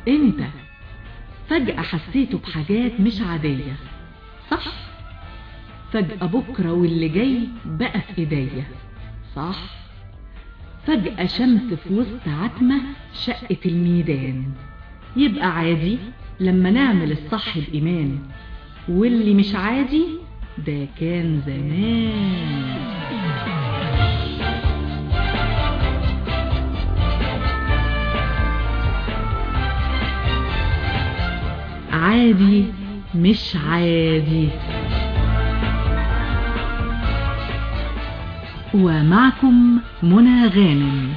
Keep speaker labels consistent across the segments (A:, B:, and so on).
A: انت فجأة حسيته بحاجات مش عادية صح فجأة بكرة واللي جاي بقى في ايديا صح فجأة شمس في وسط عتمة شقة الميدان يبقى عادي لما نعمل الصح بإيمان واللي مش عادي ده كان زمان عادي مش عادي ومعكم منى غانم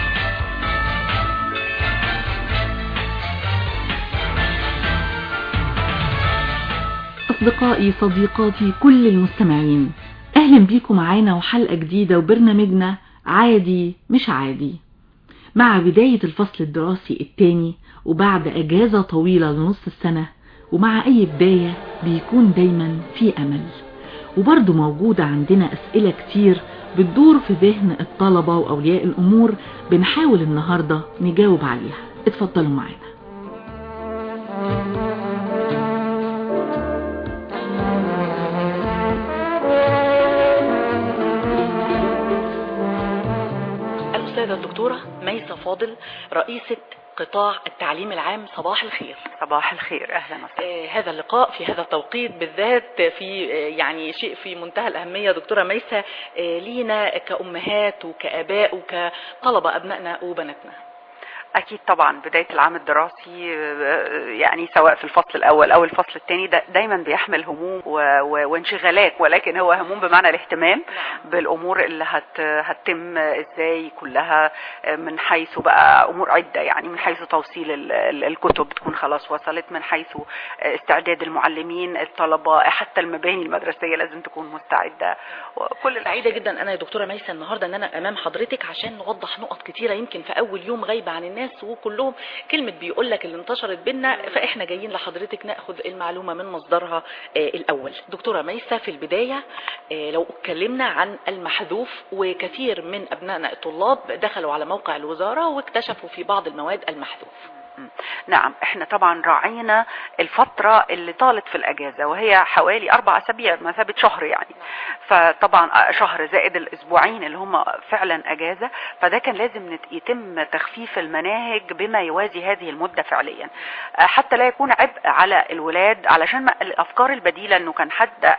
A: أصدقائي صديقاتي كل المستمعين أهلا بيكم معانا وحلقة جديدة وبرنامجنا عادي مش عادي مع بداية الفصل الدراسي الثاني وبعد أجازة طويلة لنص السنة ومع أي بداية بيكون دايما في أمل وبرضه موجودة عندنا أسئلة كتير بتدور في ذهن الطلبة وأولياء الأمور بنحاول النهاردة نجاوب عليها اتفضلوا معانا
B: الأستاذة الدكتورة ميسة فاضل رئيسة قطاع التعليم العام صباح الخير
C: صباح الخير اهلا وسهلا
B: آه هذا اللقاء في هذا التوقيت بالذات في آه يعني شيء في منتهى الأهمية دكتورة ميسة آه لينا كأمهات وكآباء وكطلبة أبنائنا وبناتنا
C: اكيد طبعا بدايه العام الدراسي يعني سواء في الفصل الاول او الفصل الثاني دا دايما بيحمل هموم وانشغالات ولكن هو هموم بمعنى الاهتمام بالامور اللي هت هتتم ازاي كلها من حيث بقى امور عده يعني من حيث توصيل الكتب تكون خلاص وصلت من حيث استعداد المعلمين الطلبه حتى المباني المدرسيه لازم تكون مستعده
B: وكل سعيده جدا انا يا دكتوره ميسه النهارده ان انا امام حضرتك عشان نوضح نقط كتيره يمكن في اول يوم غايبه عن الناس الناس وكلهم كلمة بيقول لك اللي انتشرت بينا فاحنا جايين لحضرتك ناخد المعلومة من مصدرها آه الاول دكتورة ميسة في البداية آه لو اتكلمنا عن المحذوف وكثير من ابنائنا الطلاب دخلوا على موقع الوزارة واكتشفوا في بعض المواد المحذوف
C: نعم احنا طبعا راعينا الفترة اللي طالت في الاجازة وهي حوالي اربع اسابيع مثابة شهر يعني فطبعا شهر زائد الاسبوعين اللي هم فعلا اجازة فده كان لازم يتم تخفيف المناهج بما يوازي هذه المدة فعليا حتى لا يكون عبء على الولاد علشان الافكار البديلة انه كان حد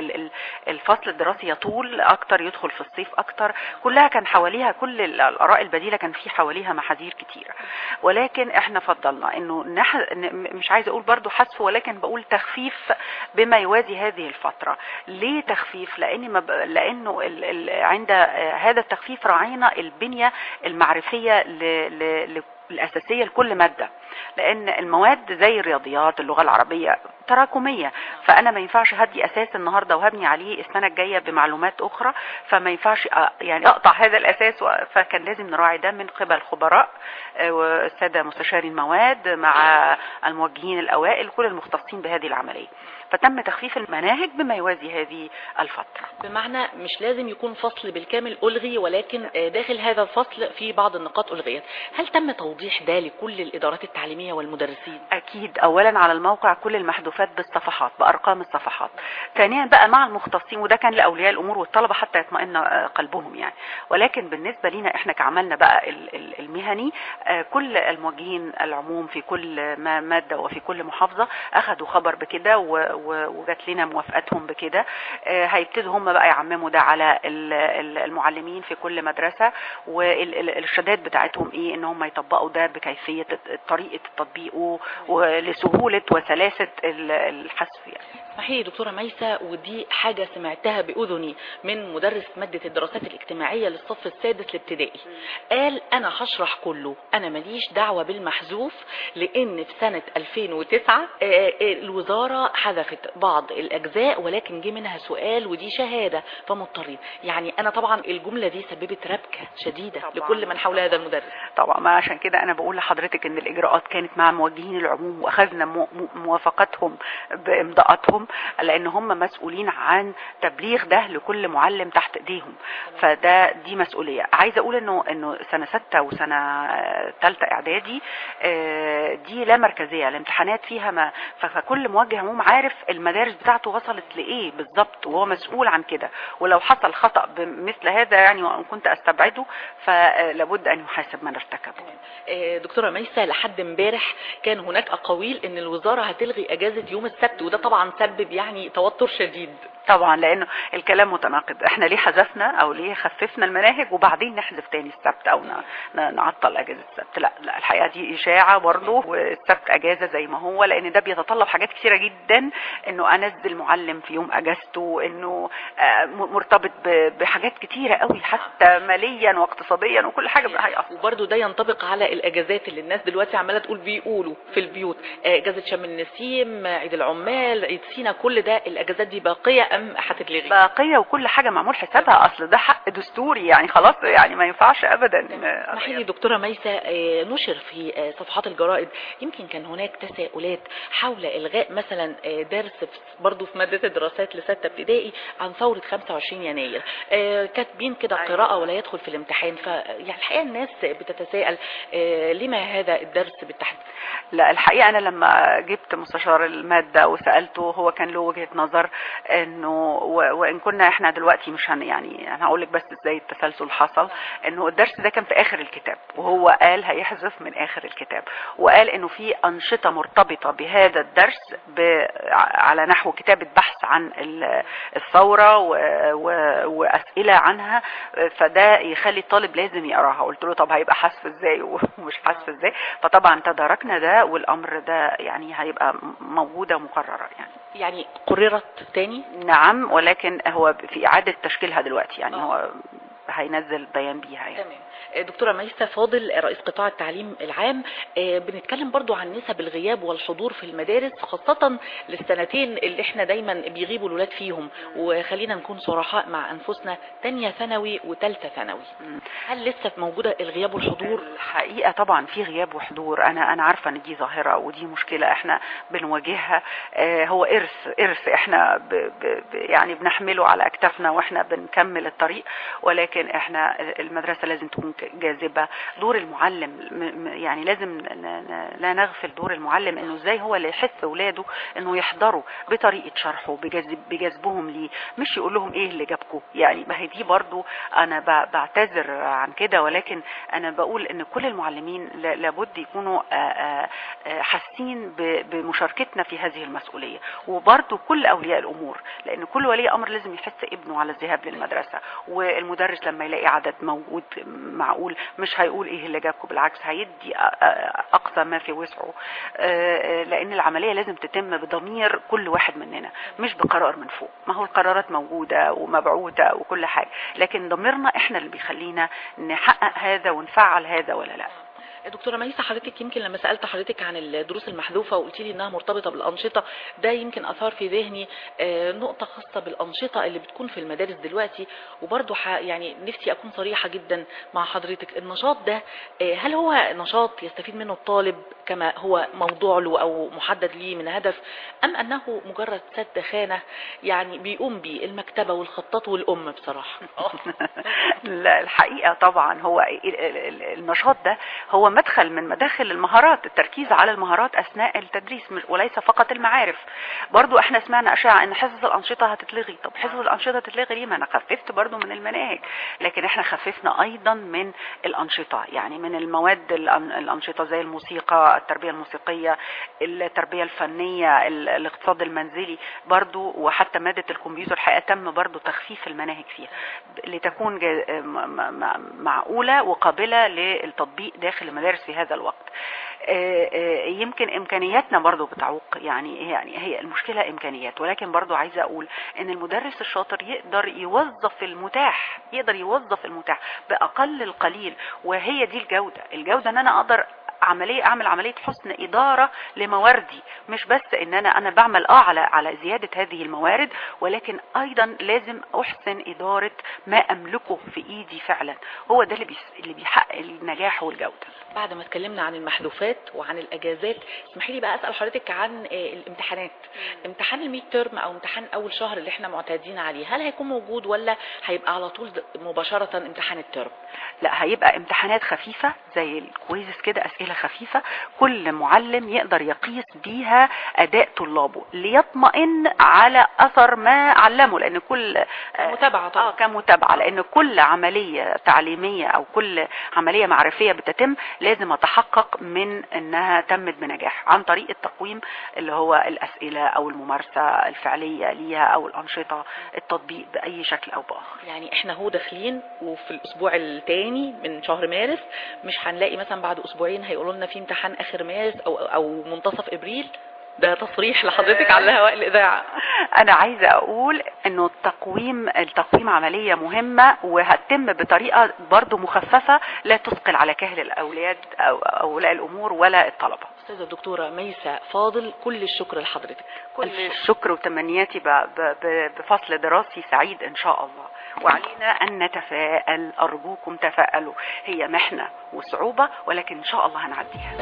C: الفصل الدراسي يطول اكتر يدخل في الصيف اكتر كلها كان حواليها كل الاراء البديلة كان في حواليها محاذير كتيرة ولكن احنا فضلنا انه نح... مش عايزه اقول برضو حذف ولكن بقول تخفيف بما يوازي هذه الفتره ليه تخفيف لان ما ب... لانه ال... ال... عند هذا التخفيف راعينا البنيه المعرفيه ل... ل... الأساسية لكل مادة لأن المواد زي الرياضيات اللغة العربية تراكمية فأنا ما ينفعش هدي أساس النهاردة وهبني عليه السنة الجاية بمعلومات أخرى فما ينفعش يعني أقطع هذا الأساس فكان لازم نراعي ده من قبل خبراء والسادة مستشاري المواد مع الموجهين الأوائل كل المختصين بهذه العملية فتم تخفيف المناهج بما يوازي هذه الفترة
B: بمعنى مش لازم يكون فصل بالكامل ألغي ولكن داخل هذا الفصل في بعض النقاط ألغيت هل تم توضيح ده لكل الإدارات التعليمية والمدرسين؟
C: أكيد أولا على الموقع كل المحذوفات بالصفحات بأرقام الصفحات ثانيا بقى مع المختصين وده كان لأولياء الأمور والطلبة حتى يطمئن قلبهم يعني ولكن بالنسبة لنا احنا كعملنا بقى المهني كل الموجهين العموم في كل مادة وفي كل محافظة أخذوا خبر بكده وجات لنا موافقتهم بكده هيبتدوا هم بقى يعمموا ده على المعلمين في كل مدرسة والارشادات بتاعتهم ايه ان هم يطبقوا ده بكيفية طريقة تطبيقه ولسهولة وسلاسة الحذف يعني
B: صحيح دكتورة ميسة ودي حاجة سمعتها بأذني من مدرس مادة الدراسات الاجتماعية للصف السادس الابتدائي قال أنا هشرح كله أنا ماليش دعوة بالمحذوف لأن في سنة 2009 الوزارة حذفت بعض الأجزاء ولكن جه منها سؤال ودي شهادة فمضطرين يعني أنا طبعا الجملة دي سببت ربكة شديدة طبعا لكل من حول هذا المدرس
C: طبعا ما عشان كده أنا بقول لحضرتك إن الإجراءات كانت مع موجهين العموم وأخذنا موافقتهم بإمضاءاتهم عليهم لان هم مسؤولين عن تبليغ ده لكل معلم تحت ايديهم فده دي مسؤوليه عايزه اقول انه انه سنه ستة وسنه ثالثه اعدادي آه، دي لا مركزيه الامتحانات فيها ما ف- فكل موجه عموم عارف المدارس بتاعته وصلت لايه بالظبط وهو مسؤول عن كده ولو حصل خطا بمثل هذا يعني وان كنت استبعده فلابد ان يحاسب من ارتكبه
B: آه، دكتورة ميسة لحد امبارح كان هناك أقاويل إن الوزارة هتلغي أجازة يوم السبت وده طبعا سبب يعني توتر شديد
C: طبعا لانه الكلام متناقض احنا ليه حذفنا او ليه خففنا المناهج وبعدين نحذف تاني السبت او ن- ن- نعطل اجازه السبت لا لا الحقيقه دي اشاعه برضه والسبت اجازه زي ما هو لان ده بيتطلب حاجات كثيره جدا انه انزل معلم في يوم اجازته انه آه، م- مرتبط ب- بحاجات كثيره قوي حتى ماليا واقتصاديا وكل حاجه بقى هيأثر
B: وبرده ده ينطبق على الأجازات اللي الناس دلوقتي عمالة تقول بيقولوا في البيوت آه، أجازة شم النسيم آه، عيد العمال عيد سينا كل ده الأجازات دي باقية أم هتتلغي
C: باقيه وكل حاجه معمول حسابها اصل ده حق دستوري يعني خلاص يعني ما ينفعش ابدا
B: اسمحي لي دكتورة ميسة آه، نشر في آه، صفحات الجرائد يمكن كان هناك تساؤلات حول إلغاء مثلا آه، درس في- برضو في مادة الدراسات لستة ابتدائي عن ثورة 25 يناير آه، كاتبين كده
C: أيوة.
B: قراءة ولا يدخل في الامتحان ف يعني الحقيقة الناس بتتساءل آه، لما هذا الدرس بالتحديد
C: لا الحقيقة أنا لما جبت مستشار المادة وسألته هو كان له وجهة نظر إنه و- وإن كنا إحنا دلوقتي مش هن يعني أنا هقول لك بس إزاي التسلسل حصل إنه الدرس ده كان في آخر الكتاب وهو قال هيحذف من آخر الكتاب وقال إنه في أنشطة مرتبطة بهذا الدرس ب- على نحو كتابة بحث عن ال- الثورة و- و- وأسئلة عنها فده يخلي الطالب لازم يقراها قلت له طب هيبقى حذف ازاي ومش حذف ازاي فطبعا تداركنا ده والامر ده يعني هيبقى موجوده مقرره يعني
B: يعني قررت تاني
C: نعم ولكن هو في اعاده تشكيلها دلوقتي يعني
B: آه.
C: هو هينزل بيان بيها يعني
B: تمام آه، دكتورة ميسة فاضل رئيس قطاع التعليم العام آه، بنتكلم برضو عن نسب الغياب والحضور في المدارس خاصة للسنتين اللي احنا دايما بيغيبوا الولاد فيهم وخلينا نكون صرحاء مع انفسنا تانية ثانوي وتالتة ثانوي
C: مم.
B: هل لسه موجودة الغياب والحضور
C: الحقيقه طبعا في غياب وحضور انا انا عارفه ان دي ظاهره ودي مشكله احنا بنواجهها آه، هو ارث ارث احنا ب ب ب يعني بنحمله على اكتافنا واحنا بنكمل الطريق ولكن احنا المدرسه لازم تكون جاذبه دور المعلم م- م- يعني لازم ن- ن- لا نغفل دور المعلم انه ازاي هو اللي يحث اولاده انه يحضروا بطريقه شرحه بجذب بجذبهم ليه مش يقول لهم ايه اللي جابكم يعني ما هي دي برضو انا ب- بعتذر عن كده ولكن انا بقول ان كل المعلمين ل- لابد يكونوا آه، آه، آه، حاسين ب- بمشاركتنا في هذه المسؤوليه وبرضو كل اولياء الامور لان كل ولي امر لازم يحث ابنه على الذهاب للمدرسه والمدرس لما يلاقي عدد موجود معقول مش هيقول ايه اللي جابكم بالعكس هيدي أ- أ- اقصى ما في وسعه آه، آه، لان العمليه لازم تتم بضمير كل واحد مننا مش بقرار من فوق ما هو القرارات موجوده ومبعوثه وكل حاجه لكن ضميرنا احنا اللي بيخلينا نحقق هذا ونفعل هذا ولا لا
B: دكتورة ميسة حضرتك يمكن لما سألت حضرتك عن الدروس المحذوفة وقلت لي انها مرتبطة بالأنشطة ده يمكن أثار في ذهني آه، نقطة خاصة بالأنشطة اللي بتكون في المدارس دلوقتي وبرضو ح- يعني نفسي أكون صريحة جدا مع حضرتك النشاط ده آه، هل هو نشاط يستفيد منه الطالب كما هو موضوع له أو محدد ليه من هدف أم أنه مجرد سد خانة يعني بيقوم بيه المكتبة والخطاط والأم بصراحة
C: لا الحقيقة طبعا هو ال- ال- ال- النشاط ده هو مدخل من مداخل المهارات التركيز على المهارات أثناء التدريس مش- وليس فقط المعارف برضو احنا سمعنا أشاعة ان حصص الأنشطة هتتلغي طب حصص الأنشطة تتلغي ليه ما أنا خففت برضو من المناهج لكن احنا خففنا أيضا من الأنشطة يعني من المواد الأن- الأنشطة زي الموسيقى التربية الموسيقية التربية الفنية ال- الاقتصاد المنزلي برضو وحتى مادة الكمبيوتر الحقيقة تم برضو تخفيف المناهج فيها لتكون جا- م- م- معقولة وقابلة للتطبيق داخل المدارس في هذا الوقت آه، آه، يمكن امكانياتنا برضو بتعوق يعني يعني هي المشكله امكانيات ولكن برضو عايزه اقول ان المدرس الشاطر يقدر يوظف المتاح يقدر يوظف المتاح باقل القليل وهي دي الجوده الجوده ان انا اقدر عمليه اعمل عمليه حسن اداره لمواردي مش بس ان انا انا بعمل اه على على زياده هذه الموارد ولكن ايضا لازم احسن اداره ما املكه في ايدي فعلا هو ده اللي بيس- اللي بيحقق النجاح والجوده
B: بعد ما اتكلمنا عن المحذوفات وعن الاجازات اسمحي لي بقى اسال حضرتك عن آه، الامتحانات امتحان الميد ترم او امتحان اول شهر اللي احنا معتادين عليه هل هيكون موجود ولا هيبقى على طول د- مباشره امتحان الترم
C: لا هيبقى امتحانات خفيفة زي الكويزز كده أسئلة خفيفة كل معلم يقدر يقيس بيها أداء طلابه ليطمئن على أثر ما علمه لأن كل آه،
B: متابعه
C: اه
B: طبعا
C: كمتابعة لأن كل عملية تعليمية أو كل عملية معرفية بتتم لازم أتحقق من أنها تمت بنجاح عن طريق التقويم اللي هو الأسئلة أو الممارسة الفعلية ليها أو الأنشطة التطبيق بأي شكل أو بآخر
B: يعني احنا هو داخلين وفي الاسبوع الثاني من شهر مارس مش هنلاقي مثلا بعد اسبوعين هيقولوا لنا في امتحان اخر مارس او او منتصف ابريل ده تصريح لحضرتك على هواء الاذاعه
C: انا عايزه اقول انه التقويم التقويم عمليه مهمه وهتتم بطريقه برضو مخففه لا تثقل على كاهل الاولاد او اولياء الامور ولا الطلبه
B: استاذه الدكتوره ميسة فاضل كل الشكر لحضرتك
C: كل
B: ألف
C: الشكر وتمنياتي ب- ب- ب- بفصل دراسي سعيد ان شاء الله وعلينا ان نتفائل ارجوكم تفائلوا هي محنه وصعوبه ولكن ان شاء الله هنعديها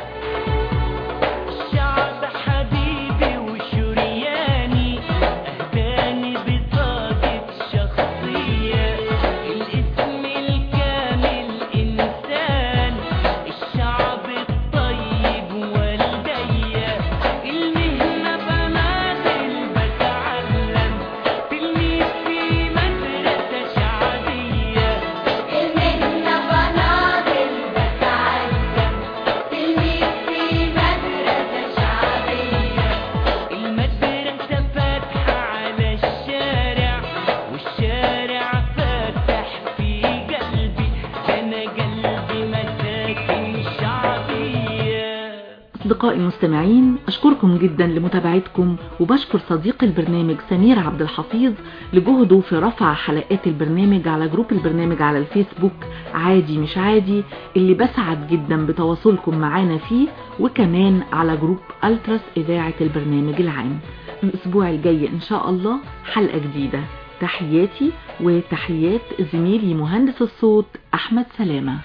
D: الشعب حبيبي وشرياني أهداني بطاقة شخصية الاسم الكامل إنسان الشعب الطيب والدية المهنة بنادل بتعلم تلميذ في مدرسة شعبية
E: المهنة بناضل بتعلم تلميذ في مدرسة شعبية
D: المدرسة فاتحة على الشارع والشارع فاتح في قلبي أنا قلبي مساكن شعبية
A: أصدقائي المستمعين أشكركم جدا لمتابعتكم وبشكر صديق البرنامج سمير عبد الحفيظ لجهده في رفع حلقات البرنامج على جروب البرنامج على الفيسبوك عادي مش عادي اللي بسعد جدا بتواصلكم معانا فيه وكمان على جروب ألتراس إذاعة البرنامج العام الأسبوع الجاي إن شاء الله حلقة جديدة تحياتي وتحيات زميلي مهندس الصوت أحمد سلامة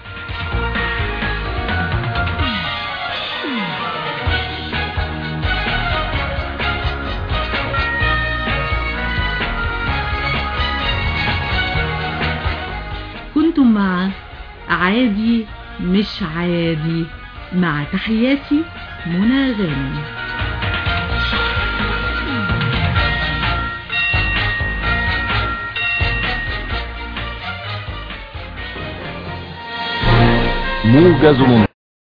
A: كنتم مع عادي مش عادي مع تحياتي منى غانم
F: موجز